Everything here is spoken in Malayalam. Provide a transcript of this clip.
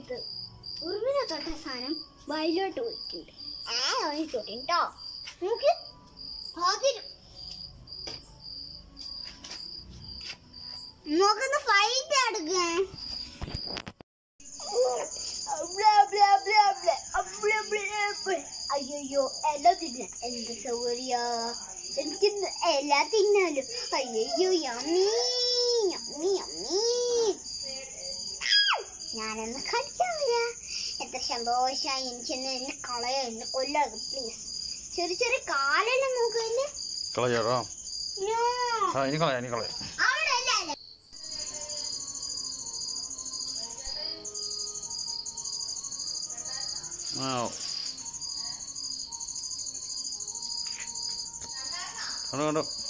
സമയത്ത് ഉറുമിനെ തൊട്ട സാധനം വയലോട്ട് പോയിട്ടുണ്ട് ആ അവന് തൊട്ടിട്ടോ നോക്ക് ഭാഗ്യം നോക്കുന്ന ഫൈറ്റ് എടുക്കാൻ അയ്യോ എല്ലാം തിന്നാൻ എന്ത് സൗകര്യ എനിക്ക് എല്ലാം തിന്നാലോ അയ്യോ യമ്മീ യമ്മി യമ്മി ഞാനൊന്ന് കടിക്കാൻ വരാ എത്ര സന്തോഷമായി എനിക്കൊന്ന് എന്നെ കളയാ എന്നെ കൊല്ലാതെ പ്ലീസ് ചെറിയ ചെറിയ കാലെല്ലാം നോക്കല്ലേ കളയാറോ ആ ഇനി കളയാ ഇനി കളയാ അവിടെ അല്ല ആ കണ്ടോ കണ്ടോ